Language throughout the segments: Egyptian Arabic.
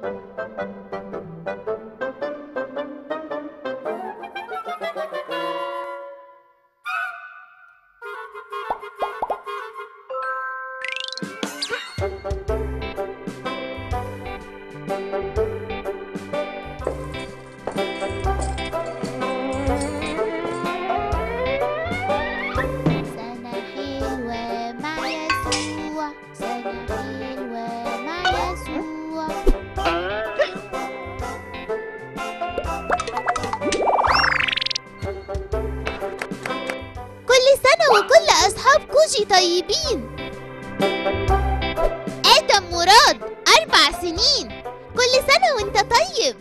سنة حلوة مع يسوع سنة حلوة مع يسوع كل سنة وكل أصحاب كوجي طيبين آدم مراد أربع سنين كل سنة وانت طيب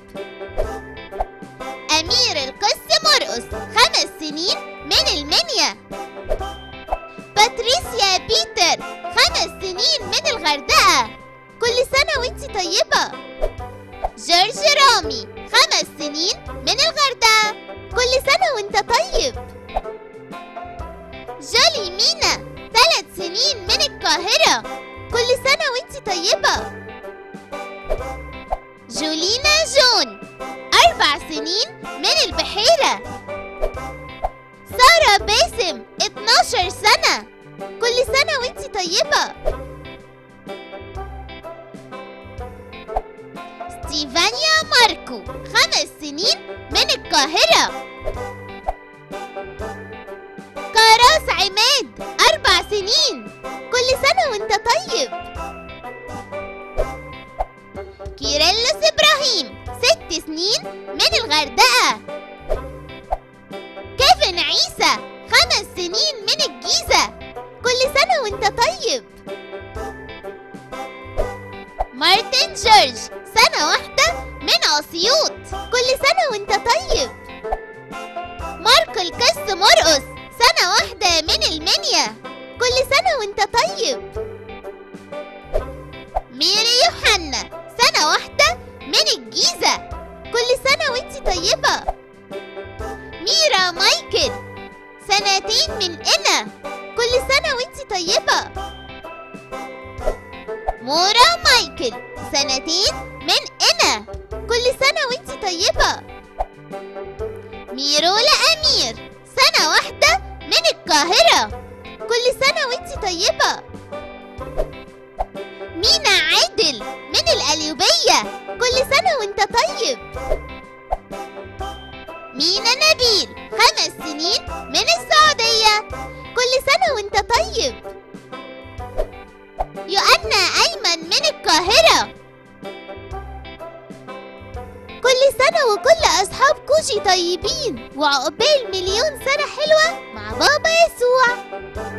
أمير القس مرقس خمس سنين من المنيا باتريسيا بيتر خمس سنين من الغردقة كل سنة وانت طيبة جورج رامي خمس سنين من الغردقة كل سنة وانت طيب جولي مينا ثلاث سنين من القاهرة كل سنة وانت طيبة جولينا جون أربع سنين من البحيرة سارة باسم 12 سنة كل سنة وانت طيبة ستيفانيا ماركو خمس سنين من القاهرة كراس عماد أربع سنين كل سنة وانت طيب كيرلس إبراهيم ست سنين من الغردقة كيفن عيسى خمس سنين من الجيزة كل سنة وانت طيب مارتن جورج سنة واحدة من أسيوط كل سنة وانت طيب مارك القس مرقس سنة واحدة من المنيا كل سنة وانت طيب ميري يوحنا سنة واحدة من الجيزة كل سنة وانت طيبة ميرا مايكل سنتين من إنا كل سنة وانت طيبة مورا مايكل سنتين من إنا كل سنة وانت طيبة ميرولا أمير سنة واحدة من القاهرة كل سنة وانت طيبة مينا عادل من القليوبية كل سنة وانت طيب مينا نبيل خمس سنين من السعودية كل سنة وانت طيب يؤنا أيمن من القاهرة كل سنة وكل أصحاب كوجي طيبين وعقبال مليون سنة حلوة مع بابا يسوع